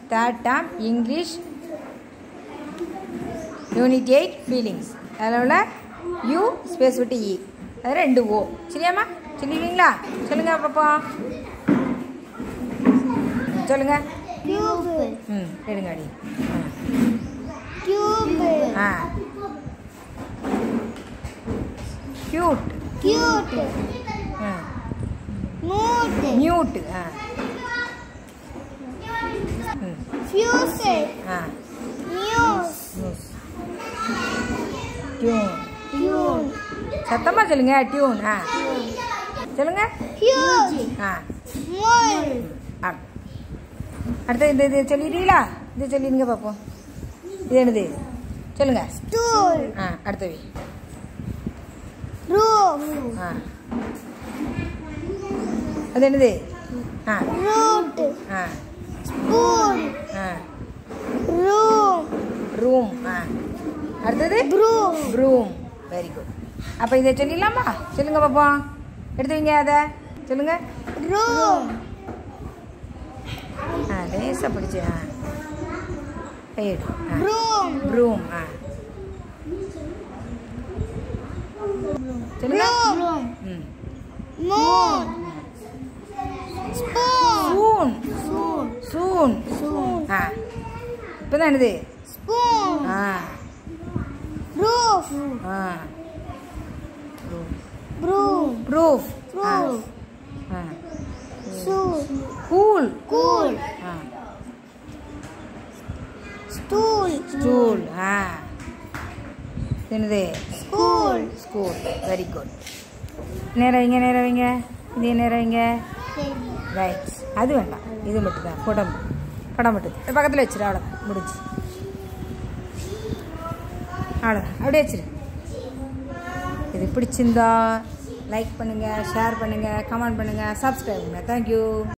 Third term English unit eight feelings அதில் உள்ள you space விட்டு இ அது ரெண்டு ஓ சரியாம்மா சொல்லிடுவீங்களா சொல்லுங்கள் பாப்போம் சொல்லுங்கள் Cube. ம் எடுங்க அடி Cube. ஆ க்யூட் Cute. ஆ Mute. மியூட் ஆ ம் Fuse. ஆ Muse. News tune Tune. சத்தமாக சொல்லுங்க டியூன் ஆ சொல்லுங்க Huge. ஆ Mole. ஆ அடுத்து இந்த இது சொல்லிடுறீங்களா இது சொல்லிடுங்க பார்ப்போம் இது என்னது சொல்லுங்க Stool. ஆ அடுத்தவி Roof. ஆ அது என்னது ஆ Root. ஆ Spoon. ஆ Room. ரூம் ஆ அடுத்தது Broom. ப்ரூம் வெரி குட் அப்போ இதை சொல்லிடலாமா சொல்லுங்க பார்ப்போம் எடுத்து வைங்க அதை சொல்லுங்க Room. ஆ லேசாக பிடிச்சி ஆ கையெடு ஆ Broom. ப்ரூம் ஆ சொல்லுங்க Room. ம் Moon. Spoon. சூன் Spoon. சூன் Spoon. ஆ இப்போ தான் என்னது Spoon. ஆ Roof. ஆ Broom. ப்ரூஃப் ஆ Proof. ஆ Shoe. Cool Cool. ஆ Stool. ஸ்டூல் ஆ இது என்னது School. ஸ்கூல் வெரி குட் நேரம் வைங்க நேரம் வைங்க இது நேரம் வைங்க ரைட் அது வேண்டாம் இது மட்டும் தான் படம் படம் மட்டும் பக்கத்தில் வச்சிரு அவ்வளோதான் முடிஞ்சு அவ்வளோதான் அப்படியே வச்சிரு இது பிடிச்சிருந்தா லைக் பண்ணுங்கள் ஷேர் பண்ணுங்கள் கமெண்ட் பண்ணுங்கள் சப்ஸ்கிரைப் பண்ணுங்கள் தேங்க்யூ